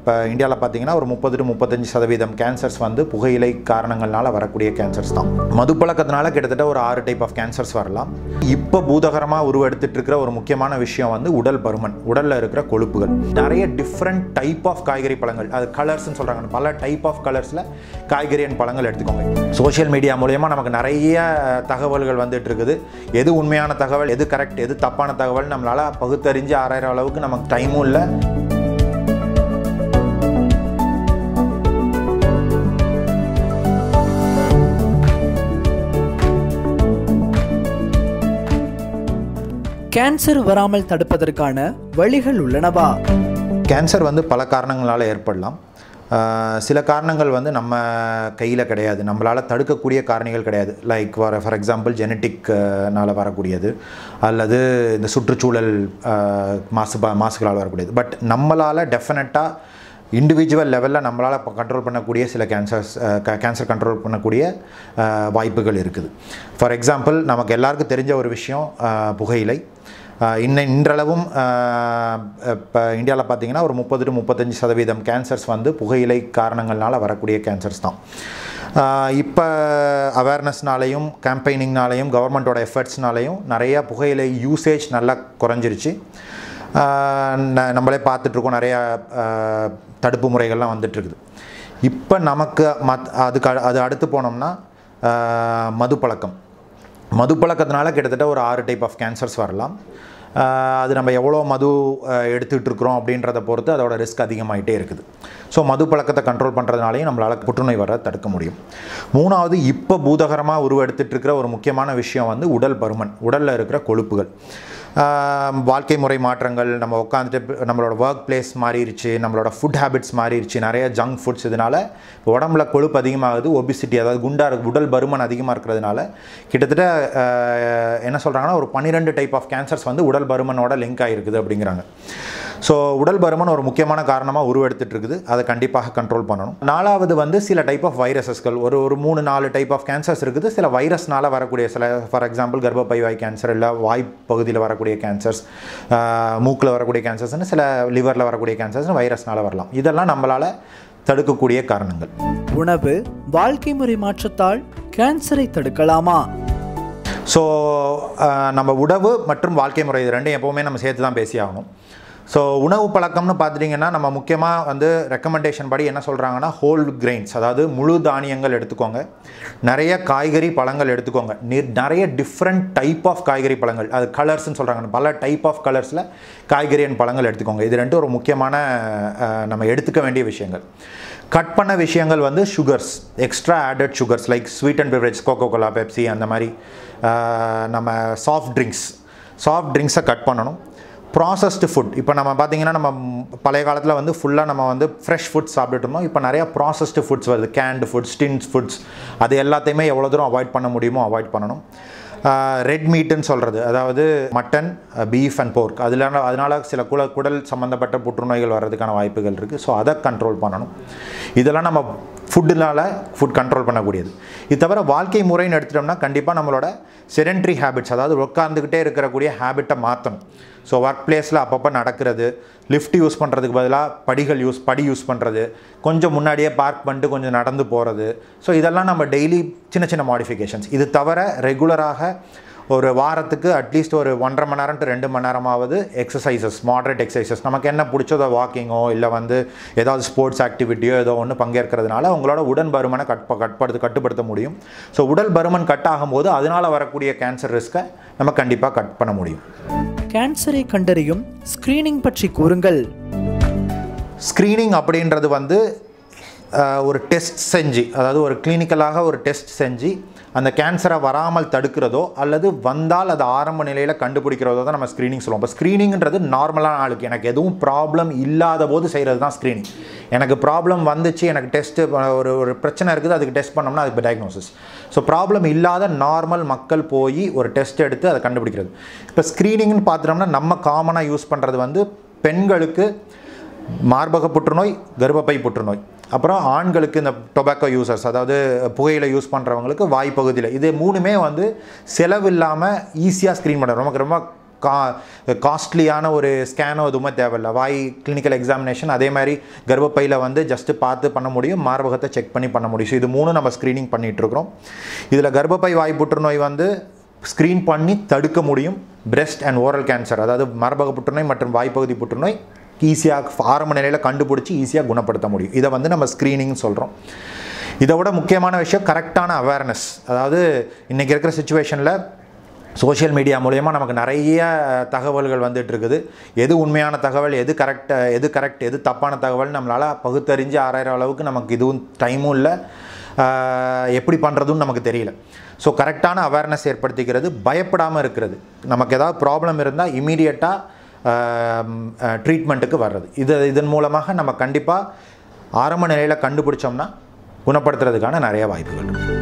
இப்போ இந்தியாவில் பார்த்தீங்கன்னா ஒரு முப்பது டு முப்பத்தஞ்சு சதவீதம் கேன்சர்ஸ் வந்து புகையிலை காரணங்கள்னால வரக்கூடிய கேன்சர்ஸ் தான் மது பழக்கத்தினால கிட்டத்தட்ட ஒரு ஆறு டைப் ஆஃப் கேன்சர்ஸ் வரலாம் இப்போ பூதகரமாக உருவெடுத்துட்டு இருக்கிற ஒரு முக்கியமான விஷயம் வந்து உடல் பருமன் உடலில் இருக்கிற கொழுப்புகள் நிறைய டிஃப்ரெண்ட் டைப் ஆஃப் காய்கறி பழங்கள் அது கலர்ஸ்னு சொல்கிறாங்க பல டைப் ஆஃப் கலர்ஸில் காய்கறி அண்ட் பழங்கள் எடுத்துக்கோங்க சோஷியல் மீடியா மூலயமா நமக்கு நிறைய தகவல்கள் வந்துட்டு இருக்குது எது உண்மையான தகவல் எது கரெக்ட் எது தப்பான தகவல் நம்மளால் பகுத்தறிஞ்சு ஆராயிற அளவுக்கு நமக்கு டைமும் இல்லை கேன்சர் வராமல் தடுப்பதற்கான வழிகள் உள்ளனவா கேன்சர் வந்து பல காரணங்களால் ஏற்படலாம் ஆஹ் சில காரணங்கள் வந்து நம்ம கையில் கிடையாது நம்மளால் தடுக்கக்கூடிய காரணிகள் கிடையாது லைக் வர ஃபார் எக்ஸாம்பிள் ஜெனட்டிக்னால வரக்கூடியது அல்லது இந்த சுற்றுச்சூழல் ஆஹ் மாசு மாசுகளால் வரக்கூடியது பட் நம்மளால் டெஃபினட்டாக இண்டிவிஜுவல் லெவலில் நம்மளால் கண்ட்ரோல் பண்ணக்கூடிய சில கேன்சர்ஸ் கேன்சர் கண்ட்ரோல் பண்ணக்கூடிய ஆஹ் வாய்ப்புகள் இருக்குது ஃபார் எக்ஸாம்பிள் நமக்கு எல்லாருக்கும் தெரிஞ்ச ஒரு விஷயம் ஆஹ் புகையிலை ஆஹ் இன்ன இன்றளவும் இப்போ இந்தியாவில் பார்த்தீங்கன்னா ஒரு முப்பது டு முப்பத்தஞ்சு சதவீதம் கேன்சர்ஸ் வந்து புகையிலை காரணங்கள்னால வரக்கூடிய கேன்சர்ஸ் தான் இப்போ அவேர்னஸ்னாலையும் கேம்பெயினிங்னாலையும் கவர்மெண்ட்டோட எஃபர்ட்ஸ்னாலையும் நிறைய புகையிலை யூசேஜ் நல்லா குறைஞ்சிருச்சு ஆஹ் ந- நம்மளே பார்த்துட்ருக்கோம் நிறையா ஆஹ் தடுப்பு முறைகள்லாம் வந்துட்டுருக்குது இப்போ நமக்கு மத் அதுக்கு அ- அது அடுத்து போனோம்னா ஆஹ் மது பழக்கம் மது பழக்கத்தினால கிட்டத்தட்ட ஒரு ஆறு டைப் ஆஃப் கேன்சர்ஸ் வரலாம் ஆஹ் அது நம்ம எவ்வளோ மது ஆஹ் எடுத்துட்டு இருக்கிறோம் அப்படின்றத பொறுத்து அதோட ரிஸ்க் அதிகமாயிட்டே இருக்குது ஸோ மது பழக்கத்தை கண்ட்ரோல் பண்ணுறதுனாலையும் நம்மளால் புற்றுநோய் வர தடுக்க முடியும் மூணாவது இப்போ பூதகரமாக உருவெடுத்துட்டு இருக்கிற ஒரு முக்கியமான விஷயம் வந்து உடல் பருமன் உடலில் இருக்கிற கொழுப்புகள் ஆஹ் வாழ்க்கை முறை மாற்றங்கள் நம்ம உட்காந்துட்டு நம்மளோட ஒர்க் பிளேஸ் மாறிடுச்சு நம்மளோட ஃபுட் ஹேபிட்ஸ் மாறிடுச்சு நிறைய ஜங்க் ஃபுட்ஸ் இதனால உடம்புல கொழுப்பு அதிகமாகுது ஒபிசிட்டி அதாவது குண்டா இருக்கு உடல் பருமன் அதிகமாக இருக்கிறதுனால கிட்டத்தட்ட ஆஹ் என்ன சொல்கிறாங்கன்னா ஒரு பன்னிரெண்டு டைப் ஆஃப் கேன்சர்ஸ் வந்து உடல் பருமனோட லிங்க் ஆகிருக்குது அப்படிங்கிறாங்க ஸோ உடல் பருமன் ஒரு முக்கியமான காரணமாக உருவெடுத்துட்டு இருக்குது அதை கண்டிப்பாக கண்ட்ரோல் பண்ணணும் நாலாவது வந்து சில டைப் ஆஃப் வைரஸஸ்கள் ஒரு ஒரு மூணு நாலு டைப் ஆஃப் கேன்சர்ஸ் இருக்குது சில வைரஸ்னால வரக்கூடிய சில ஃபார் எக்ஸாம்பிள் கர்ப்பப்பை வாய் கேன்சர் இல்லை வாய் பகுதியில் வரக்கூடிய கேன்சர்ஸ் மூக்கில் வரக்கூடிய கேன்சர்ஸ்னு சில லிவரில் வரக்கூடிய கேன்சர்ஸ் வைரஸ்னால வரலாம் இதெல்லாம் நம்மளால் தடுக்கக்கூடிய காரணங்கள் உணவு வாழ்க்கை முறை மாற்றத்தால் கேன்சரை தடுக்கலாமா ஸோ நம்ம உணவு மற்றும் வாழ்க்கை முறை இது ரெண்டும் எப்போவுமே நம்ம சேர்த்து தான் பேசி ஆகணும் ஸோ உணவு பழக்கம்னு பார்த்துட்டிங்கன்னா நம்ம முக்கியமாக வந்து ரெக்கமெண்டேஷன் படி என்ன சொல்கிறாங்கன்னா ஹோல் கிரெயின்ஸ் அதாவது முழு தானியங்கள் எடுத்துக்கோங்க நிறைய காய்கறி பழங்கள் எடுத்துக்கோங்க நி- நிறைய டிஃப்ரெண்ட் டைப் ஆஃப் காய்கறி பழங்கள் அது கலர்ஸ்னு சொல்கிறாங்க பல டைப் ஆஃப் கலர்ஸில் காய்கறி அண்ட் பழங்கள் எடுத்துக்கோங்க இது ரெண்டும் ஒரு முக்கியமான அஹ், நம்ம எடுத்துக்க வேண்டிய விஷயங்கள் கட் பண்ண விஷயங்கள் வந்து sugars extra added sugars like sweet and beverage Coca Cola Pepsi அந்த மாதிரி ஆஹ், நம்ம சாஃப்ட் ட்ரிங்க்ஸ் சாஃப்ட் ட்ரிங்க்ஸை கட் பண்ணணும் ப்ராசஸ்டு ஃபுட் இப்போ நம்ம பார்த்தீங்கன்னா நம்ம ம், பழைய காலத்தில் வந்து ஃபுல்லாக நம்ம வந்து ஃப்ரெஷ் ஃபுட்ஸ் சாப்பிட்டுட்டு இருந்தோம் இப்போ நிறையா ப்ராசஸ்டு ஃபுட்ஸ் வருது கேண்டு ஃபுட்ஸ் டின்ஸ் ஃபுட்ஸ் அது எல்லாத்தையுமே எவ்வளோ தூரம் அவாய்ட் பண்ண முடியுமோ அவாய்ட் பண்ணணும் ரெட் மீட்டுன்னு சொல்கிறது அதாவது மட்டன் பீஃப் அண்ட் போர்க் அதில் அதனால் சில குல குடல் சம்மந்தப்பட்ட புற்றுநோய்கள் வர்றதுக்கான வாய்ப்புகள் இருக்குது ஸோ அதை கண்ட்ரோல் பண்ணணும் இதெல்லாம் நம்ம ஃபுட்டுனால ஃபுட் கண்ட்ரோல் பண்ணக்கூடியது இது தவிர வாழ்க்கை முறைன்னு எடுத்துட்டோம்னா கண்டிப்பாக நம்மளோட செடென்ட்ரி ஹேபிட்ஸ் அதாவது உட்காந்துக்கிட்டே இருக்கக்கூடிய ஹேபிட்டை மாற்றணும் ஸோ ஒர்க் பிளேஸில் அப்பப்போ நடக்கிறது லிஃப்ட் யூஸ் பண்ணுறதுக்கு பதிலாக படிகள் யூஸ் படி யூஸ் பண்ணுறது கொஞ்சம் முன்னாடியே பார்க் பண்ணிட்டு கொஞ்சம் நடந்து போகிறது ஸோ இதெல்லாம் நம்ம டெய்லி சின்ன சின்ன மாடிஃபிகேஷன்ஸ் இது தவிர ரெகுலராக ஒரு வாரத்துக்கு அட்லீஸ்ட் ஒரு ஒன்றரை மணி நேரம் டு ரெண்டு மணி நேரமாவது எக்ஸசைசஸ் மாடரேட் எக்ஸசைசஸ் நமக்கு என்ன பிடிச்சதோ வாக்கிங்கோ இல்லை வந்து ஏதாவது ஸ்போர்ட்ஸ் ஆக்டிவிட்டியோ ஏதோ ஒன்று பங்கேற்கிறதுனால உங்களோட உடல் பருமனை கட் கட்படுத்த கட்டுப்படுத்த முடியும் ஸோ உடல் பருமன் கட் ஆகும்போது அதனால் வரக்கூடிய கேன்சர் ரிஸ்க்கை நம்ம கண்டிப்பாக கட் பண்ண முடியும் கேன்சரை கண்டறியும் ஸ்கிரீனிங் பற்றி கூறுங்கள் ஸ்க்ரீனிங் அப்படின்றது வந்து அஹ், ஒரு டெஸ்ட் செஞ்சு அதாவது ஒரு கிளினிக்கலாக ஒரு டெஸ்ட் செஞ்சு அந்த கேன்சரை வராமல் தடுக்கிறதோ அல்லது வந்தால் அது ஆரம்ப நிலையில் கண்டுபிடிக்கிறதோ தான் நம்ம ஸ்க்ரீனிங் சொல்லுவோம் இப்போ ஸ்க்ரீனிங்ன்றது நார்மலான ஆளுக்கு எனக்கு எதுவும் ப்ராப்ளம் இல்லாத போது செய்கிறது தான் ஸ்க்ரீனிங் எனக்கு ப்ராப்ளம் வந்துச்சு எனக்கு டெஸ்ட்டு ஒரு ஒரு பிரச்சனை இருக்குது அதுக்கு டெஸ்ட் பண்ணோம்னா அதுக்கு டயக்னோசிஸ் ஸோ ப்ராப்ளம் இல்லாத நார்மல் மக்கள் போய் ஒரு டெஸ்ட் எடுத்து அதை கண்டுபிடிக்கிறது இப்போ ஸ்க்ரீனிங்னு பார்த்துட்டோம்னா நம்ம காமனாக யூஸ் பண்ணுறது வந்து பெண்களுக்கு மார்பக புற்றுநோய் கர்ப்பப்பை புற்றுநோய் அப்புறம் ஆண்களுக்கு இந்த டொபாக்கோ யூசர்ஸ் அதாவது புகையிலை யூஸ் பண்ணுறவங்களுக்கு வாய்ப்பகுதியில் இது மூணுமே வந்து செலவு இல்லாமல் ஈஸியாக ஸ்க்ரீன் பண்ணுறோம் நமக்கு ரொம்ப கா காஸ்ட்லியான ஒரு ஸ்கேனோ எதுவுமே தேவையில்லை வாய் கிளினிக்கல் எக்ஸாமினேஷன் அதே மாதிரி கர்ப்பப்பையில் வந்து ஜஸ்ட்டு பார்த்து பண்ண முடியும் மார்பகத்தை செக் பண்ணி பண்ண முடியும் ஸோ இது மூணு நம்ம ஸ்க்ரீனிங் பண்ணிகிட்ருக்குறோம் இதில் கர்ப்பப்பை வாய் புற்றுநோய் வந்து ஸ்க்ரீன் பண்ணி தடுக்க முடியும் பிரெஸ்ட் அண்ட் ஓரல் கேன்சர் அதாவது மார்பக புற்றுநோய் மற்றும் வாய்ப்பகுதி புற்றுநோய் ஈஸியாக ஆரம்ப நிலையில் கண்டுபிடிச்சி ஈஸியாக குணப்படுத்த முடியும் இதை வந்து நம்ம ஸ்க்ரீனிங் சொல்கிறோம் இதை விட முக்கியமான விஷயம் கரெக்டான அவேர்னஸ் அதாவது இன்றைக்கி இருக்கிற சுச்சுவேஷனில் சோஷியல் மீடியா மூலயமா நமக்கு நிறைய தகவல்கள் வந்துட்டு இருக்குது எது உண்மையான தகவல் எது கரெக்ட் எது கரெக்ட் எது தப்பான தகவல் நம்மளால் பகுத்தறிஞ்சு ஆராயிற அளவுக்கு நமக்கு இதுவும் டைமும் இல்லை ஆஹ் எப்படி பண்ணுறதுன்னு நமக்கு தெரியல ஸோ கரெக்டான அவேர்னஸ் ஏற்படுத்திக்கிறது பயப்படாமல் இருக்கிறது நமக்கு ஏதாவது ப்ராப்ளம் இருந்தால் இமீடியட்டாக ட்ரீட்மெண்ட்டுக்கு வர்றது இது இதன் மூலமாக நம்ம கண்டிப்பாக ஆரம்ப நிலையில் கண்டுபிடிச்சோம்னா குணப்படுத்துறதுக்கான நிறைய வாய்ப்புகள் இருக்குது